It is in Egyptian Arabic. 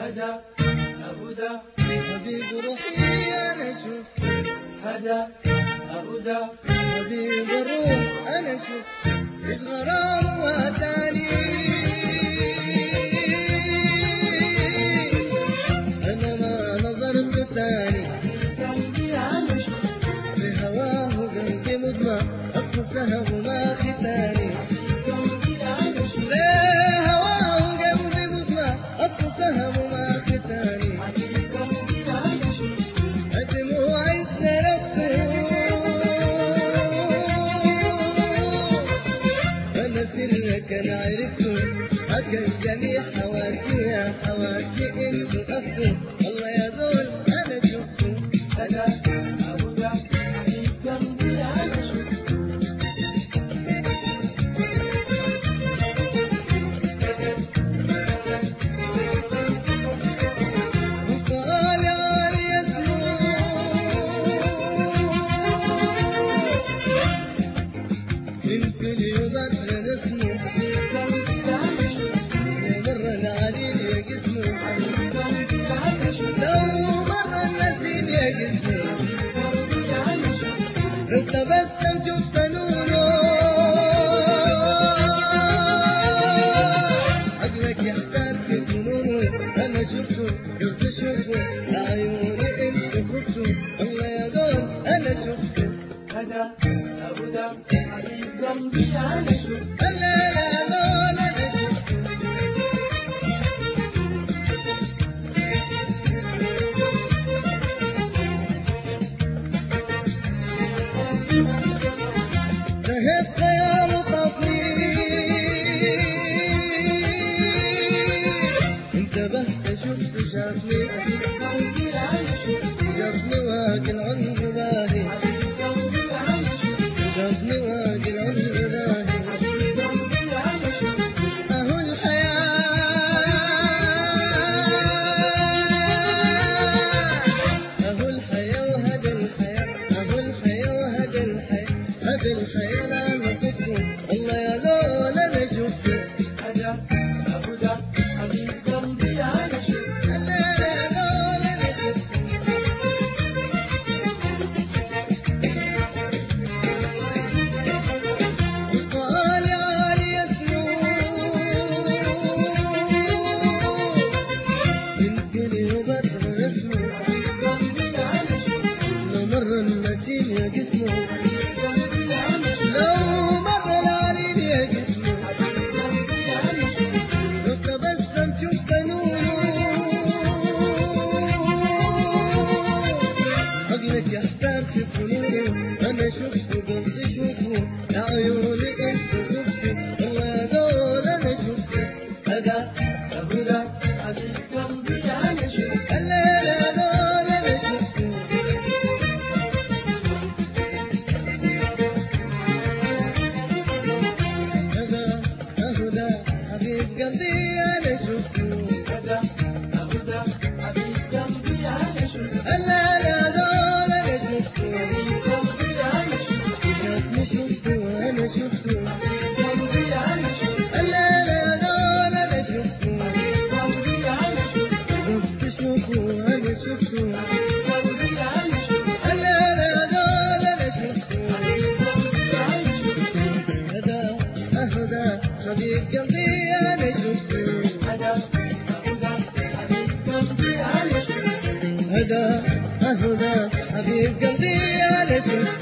هدى هدى حبيب روحي أنا شفت هدى هدى حبيب الروح أنا شفت الغرام واتاني أنا ما نظرت تاني قلبي على شوق لهواه قلبي مضمى أقصها وما ختاني قلبي على شوق لهواه قلبي مضمى أقصها وما ختاني قلبي على شوق دموعي تلفه أنا سرك أنا عرفته حكى الجميع حواكي يا حواكي انتوا أخو الله يا دول أنا شفته هدى هدى حبيب قلبي على شوق وقال علي اسمه من كل يضر اسمه قلبي على شوق مر العليل يا جسمه قلبي على شوق لو مر النسيم يا جسمه قلبي على شوق لو تبسم شفت نوره عقلك يحتار في فنونه انا شفته قلت اشوفه لعيوني انت خفته الله يا دول انا شفته هدى هدى حبيب قلبي على شوق لا لا دول انا شفته سهب خيال طفلي انتبهت شفت شافني قلبي على شوق شافني واكل عنه باهي قلبي على شوق شافني واكل عنه باهي قلبي على شوق اهو الحياة اهو الحياة وهذا الحياة اهو الحياة وهذا الحياة هذا الحياة لا نطقه الله يا لول انا شفته هدى هدى حبيب قلبي على شوق لا لا لول انا شفته وقال علي اسمه يمكن يبرر اسمه قلبي على شوق لو مر النسيم يا جسمه قلبي على شوق لو مر العليل يا جسمه قلبي على شوق لو تبسم شفت نوره عقلك يحتار في فنونه انا شفته قلت شوفه يا عيوني انت شفته الله يا دول انا شفته هدى هدى حبيب قلبي على شوق لا لا دول انا شفته هذا هدى حبيب قلبي انا شفته هدى هدى حبيب قلبي على شوق لا لا دول انا شفته حبيب قلبي على شوق شافني شفته انا شفته قلبي على شوق لا لا دول انا شفته قلبي على شوق قلت شوفه انا شفته قلبي على شوق لا لا دول انا شفته قلبي على شوق هذا اهدى حبيب قلبي انا شفته هدى هدى حبيب قلبي على شوق هذا اهدى حبيب قلبي انا شفته